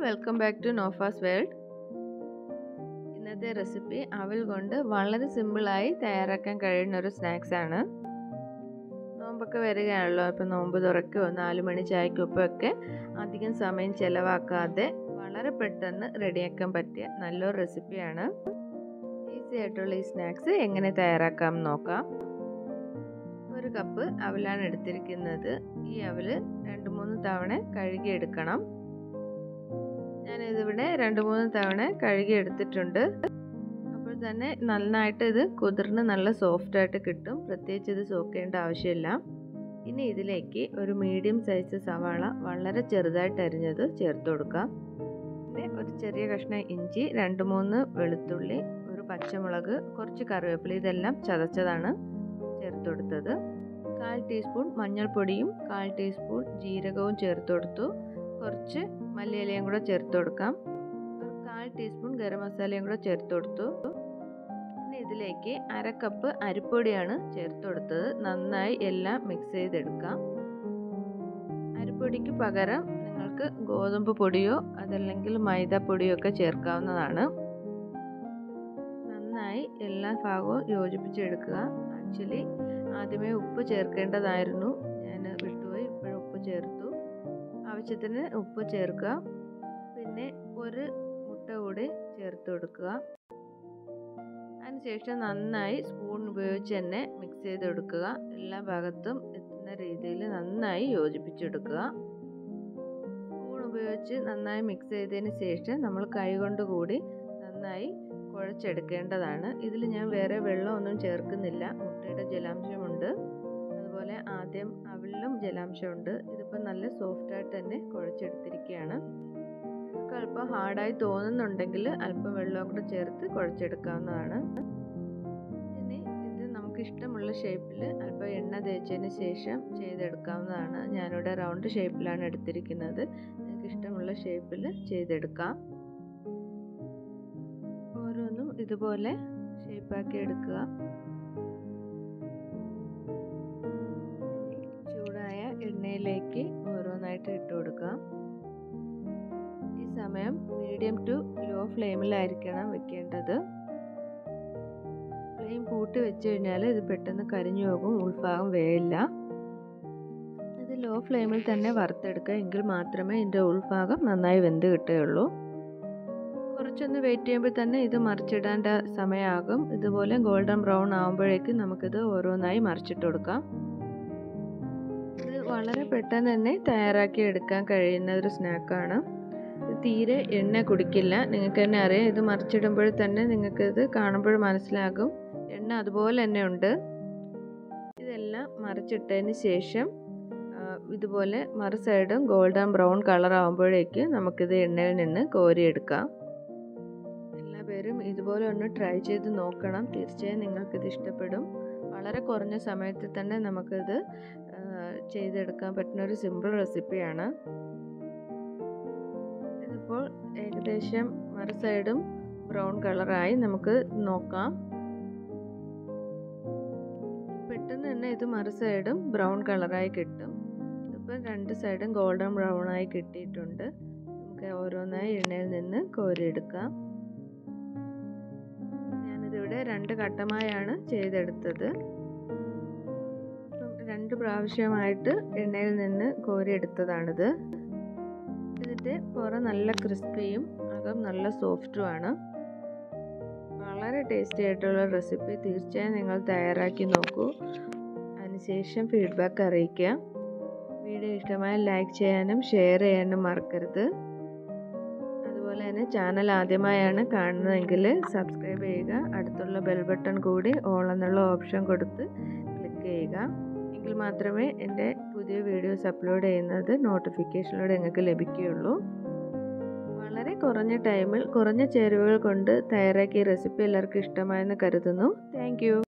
welcome back to നോഫാസ് world ഇന്നത്തെ recipe അവൽ കൊണ്ട് വളരെ സിമ്പിളായി തയ്യാറാക്കാൻ കഴിയുന്ന ഒരു സ്നാക്സ് ആണ് നോമ്പൊക്കെ വരികയാണല്ലോ ഇപ്പം നോമ്പ് തുറക്കോ നാല് മണി ചായക്കൊപ്പമൊക്കെ അധികം സമയം ചിലവാക്കാതെ വളരെ പെട്ടെന്ന് റെഡിയാക്കാൻ പറ്റിയ നല്ലൊരു റെസിപ്പിയാണ് ഈസി ആയിട്ടുള്ള ഈ സ്നാക്സ് എങ്ങനെ തയ്യാറാക്കാം നോക്കാം ഒരു കപ്പ് അവലാണ് എടുത്തിരിക്കുന്നത് ഈ അവല് രണ്ട് മൂന്ന് തവണ കഴുകിയെടുക്കണം ഞാനിതിവിടെ രണ്ട് മൂന്ന് തവണ കഴുകി എടുത്തിട്ടുണ്ട് അപ്പോൾ തന്നെ നന്നായിട്ട് ഇത് കുതിർന്ന് നല്ല സോഫ്റ്റ് ആയിട്ട് കിട്ടും പ്രത്യേകിച്ച് ഇത് സോക്കേണ്ട ആവശ്യമില്ല ഇനി ഇതിലേക്ക് ഒരു മീഡിയം സൈസ് സവാള വളരെ ചെറുതായിട്ട് അരിഞ്ഞത് ചേർത്ത് കൊടുക്കാം പിന്നെ ഒരു ചെറിയ കഷ്ണം ഇഞ്ചി രണ്ട് മൂന്ന് വെളുത്തുള്ളി ഒരു പച്ചമുളക് കുറച്ച് കറിവേപ്പില ഇതെല്ലാം ചതച്ചതാണ് ചേർത്ത് കൊടുത്തത് കാൽ ടീസ്പൂൺ മഞ്ഞൾപ്പൊടിയും കാൽ ടീസ്പൂൺ ജീരകവും ചേർത്ത് കൊടുത്തു കുറച്ച് മല്ലിയിലയും കൂടെ ചേർത്ത് കൊടുക്കാം ഒരു കാൽ ടീസ്പൂൺ ഗരം മസാലയും കൂടെ ചേർത്ത് കൊടുത്തു പിന്നെ ഇതിലേക്ക് അര കപ്പ് അരിപ്പൊടിയാണ് ചേർത്ത് കൊടുത്തത് നന്നായി എല്ലാം മിക്സ് ചെയ്തെടുക്കാം അരിപ്പൊടിക്ക് പകരം നിങ്ങൾക്ക് ഗോതമ്പ് പൊടിയോ അതല്ലെങ്കിൽ മൈദാപ്പൊടിയോ ഒക്കെ ചേർക്കാവുന്നതാണ് നന്നായി എല്ലാ ഭാഗവും യോജിപ്പിച്ചെടുക്കുക ആക്ച്വലി ആദ്യമേ ഉപ്പ് ചേർക്കേണ്ടതായിരുന്നു ഞാൻ വിട്ടുപോയി ഇപ്പോഴും ഉപ്പ് ചേർത്തു ആവശ്യത്തിന് ഉപ്പ് ചേർക്കുക പിന്നെ ഒരു മുട്ട കൂടി ചേർത്ത് കൊടുക്കുക അതിനുശേഷം നന്നായി സ്പൂൺ ഉപയോഗിച്ച് തന്നെ മിക്സ് ചെയ്തെടുക്കുക എല്ലാ ഭാഗത്തും എത്തുന്ന രീതിയിൽ നന്നായി യോജിപ്പിച്ചെടുക്കുക സ്പൂൺ ഉപയോഗിച്ച് നന്നായി മിക്സ് ചെയ്തതിന് ശേഷം നമ്മൾ കൈകൊണ്ട് കൂടി നന്നായി കുഴച്ചെടുക്കേണ്ടതാണ് ഇതിൽ ഞാൻ വേറെ വെള്ളമൊന്നും ചേർക്കുന്നില്ല മുട്ടയുടെ ജലാംശമുണ്ട് അതുപോലെ ആദ്യം അവിളിലും ജലാംശമുണ്ട് ഇതിപ്പോൾ നല്ല സോഫ്റ്റായിട്ട് തന്നെ കുഴച്ചെടുത്തിരിക്കുകയാണ് നിങ്ങൾക്ക് അല്പം ഹാർഡായി തോന്നുന്നുണ്ടെങ്കിൽ അല്പം വെള്ളവും കൂടെ ചേർത്ത് കുഴച്ചെടുക്കാവുന്നതാണ് ഇനി ഇത് നമുക്ക് ഇഷ്ടമുള്ള ഷേപ്പിൽ അല്പം എണ്ണ തേച്ചതിന് ശേഷം ചെയ്തെടുക്കാവുന്നതാണ് ഞാനിവിടെ റൗണ്ട് ഷേപ്പിലാണ് എടുത്തിരിക്കുന്നത് നിങ്ങൾക്ക് ഇഷ്ടമുള്ള ഷേപ്പിൽ ചെയ്തെടുക്കാം ഓരോന്നും ഇതുപോലെ ഷേപ്പാക്കി എടുക്കുക ചൂടായ എണ്ണയിലേക്ക് ഓരോന്നായിട്ട് ഇട്ട് കൊടുക്കുക ഈ സമയം മീഡിയം ടു ലോ ഫ്ലെയിമിലായിരിക്കണം വെക്കേണ്ടത് ഫ്ലെയിം കൂട്ടി വെച്ച് കഴിഞ്ഞാൽ ഇത് പെട്ടെന്ന് കരിഞ്ഞു പോകും ഉൾഭാഗം വേയില്ല ഇത് ലോ ഫ്ലെയിമിൽ തന്നെ വറുത്തെടുക്കുക എങ്കിൽ മാത്രമേ ഇതിൻ്റെ ഉൾഭാഗം നന്നായി വെന്ത് കിട്ടുകയുള്ളൂ കുറച്ചൊന്ന് വെയിറ്റ് ചെയ്യുമ്പോൾ തന്നെ ഇത് മറിച്ചിടേണ്ട സമയമാകും ഇതുപോലെ ഗോൾഡൻ ബ്രൗൺ ആകുമ്പോഴേക്കും നമുക്കിത് ഓരോന്നായി മറിച്ചിട്ട് കൊടുക്കാം ഇത് വളരെ പെട്ടെന്ന് തന്നെ തയ്യാറാക്കി എടുക്കാൻ കഴിയുന്ന ഒരു സ്നാക്കാണ് ഇത് തീരെ എണ്ണ കുടിക്കില്ല നിങ്ങൾക്ക് തന്നെ അറിയാം ഇത് മറിച്ചിടുമ്പോൾ തന്നെ നിങ്ങൾക്കിത് കാണുമ്പോൾ മനസ്സിലാകും എണ്ണ അതുപോലെ തന്നെ ഉണ്ട് ഇതെല്ലാം മറിച്ചിട്ടതിന് ശേഷം ഇതുപോലെ മറു സൈഡും ഗോൾഡൻ ബ്രൗൺ കളർ ആകുമ്പോഴേക്ക് നമുക്കിത് എണ്ണയിൽ നിന്ന് കോരിയെടുക്കാം എല്ലാ പേരും ഇതുപോലെ ഒന്ന് ട്രൈ ചെയ്ത് നോക്കണം തീർച്ചയായും നിങ്ങൾക്കിത് ഇഷ്ടപ്പെടും വളരെ കുറഞ്ഞ സമയത്തിൽ തന്നെ നമുക്കിത് ചെയ്തെടുക്കാൻ പറ്റുന്ന ഒരു സിമ്പിൾ റെസിപ്പിയാണ് ഇതിപ്പോൾ ഏകദേശം മറു സൈഡും ബ്രൗൺ കളറായി നമുക്ക് നോക്കാം പെട്ടെന്ന് തന്നെ ഇത് മറു സൈഡും ബ്രൗൺ കളറായി കിട്ടും ഇതിപ്പോൾ രണ്ട് സൈഡും ഗോൾഡൻ ബ്രൗൺ ആയി കിട്ടിയിട്ടുണ്ട് നമുക്ക് ഓരോന്നായി എണ്ണയിൽ നിന്ന് കോരിയെടുക്കാം ഞാനിതിവിടെ രണ്ട് ഘട്ടമായാണ് ചെയ്തെടുത്തത് രണ്ട് പ്രാവശ്യമായിട്ട് എണ്ണയിൽ നിന്ന് കോരിയെടുത്തതാണിത് ഇതിൻ്റെ പുറം നല്ല ക്രിസ്പിയും അകം നല്ല സോഫ്റ്റുമാണ് വളരെ ടേസ്റ്റി ആയിട്ടുള്ള റെസിപ്പി തീർച്ചയായും നിങ്ങൾ തയ്യാറാക്കി നോക്കൂ അതിനുശേഷം ഫീഡ്ബാക്ക് അറിയിക്കുക വീഡിയോ ഇഷ്ടമായ ലൈക്ക് ചെയ്യാനും ഷെയർ ചെയ്യാനും മറക്കരുത് അതുപോലെ തന്നെ ചാനൽ ആദ്യമായാണ് കാണുന്നതെങ്കിൽ സബ്സ്ക്രൈബ് ചെയ്യുക അടുത്തുള്ള ബെൽ ബട്ടൺ കൂടി ഓൾ എന്നുള്ള ഓപ്ഷൻ കൊടുത്ത് ക്ലിക്ക് ചെയ്യുക എങ്കിൽ മാത്രമേ എൻ്റെ പുതിയ വീഡിയോസ് അപ്ലോഡ് ചെയ്യുന്നത് നോട്ടിഫിക്കേഷനിലൂടെ നിങ്ങൾക്ക് ലഭിക്കുകയുള്ളൂ വളരെ കുറഞ്ഞ ടൈമിൽ കുറഞ്ഞ ചേരുവകൾ കൊണ്ട് തയ്യാറാക്കിയ റെസിപ്പി എല്ലാവർക്കും ഇഷ്ടമായെന്ന് കരുതുന്നു താങ്ക്